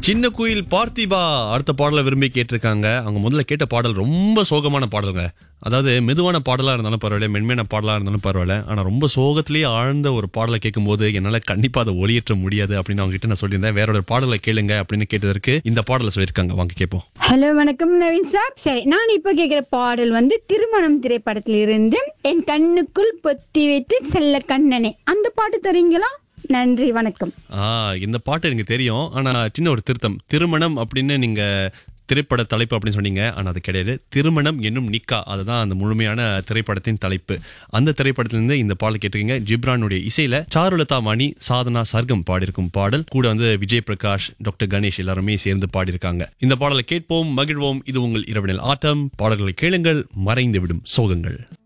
சின்ன குயில் பார்த்திபா அடுத்த பாடலை விரும்பி கேட்டிருக்காங்க அவங்க முதல்ல கேட்ட பாடல் ரொம்ப சோகமான பாடலுங்க அதாவது மெதுவான பாடலா இருந்தாலும் பரவாயில்ல மென்மையான பாடலா இருந்தாலும் பரவாயில்ல ஆனா ரொம்ப சோகத்திலேயே ஆழ்ந்த ஒரு பாடலை கேட்கும்போது என்னால கண்டிப்பா அதை ஒளியேற்ற முடியாது அப்படின்னு அவங்க கிட்ட நான் சொல்லியிருந்தேன் வேற ஒரு பாடலை கேளுங்க அப்படின்னு கேட்டதற்கு இந்த பாடலை சொல்லியிருக்காங்க வாங்க கேட்போம் ஹலோ வணக்கம் நவீன் சார் சரி நான் இப்ப கேக்குற பாடல் வந்து திருமணம் திரைப்படத்தில் இருந்து என் கண்ணுக்குள் பொத்தி வைத்து செல்ல கண்ணனே அந்த பாட்டு தரீங்களா நன்றி வணக்கம் ஆ இந்த பாட்டு எனக்கு தெரியும் ஆனா சின்ன ஒரு திருத்தம் திருமணம் அப்படின்னு நீங்க திரைப்பட தலைப்பு அப்படின்னு சொன்னீங்க ஆனா அது கிடையாது திருமணம் என்னும் நிக்கா அதுதான் அந்த முழுமையான திரைப்படத்தின் தலைப்பு அந்த திரைப்படத்திலிருந்து இந்த பாடல் கேட்டிருக்கீங்க ஜிப்ரானுடைய இசையில சாருலதா மணி சாதனா சர்க்கம் பாடியிருக்கும் பாடல் கூட வந்து விஜய் பிரகாஷ் டாக்டர் கணேஷ் எல்லாருமே சேர்ந்து பாடியிருக்காங்க இந்த பாடலை கேட்போம் மகிழ்வோம் இது உங்கள் இரவினல் ஆட்டம் பாடல்களை கேளுங்கள் மறைந்து விடும் சோகங்கள்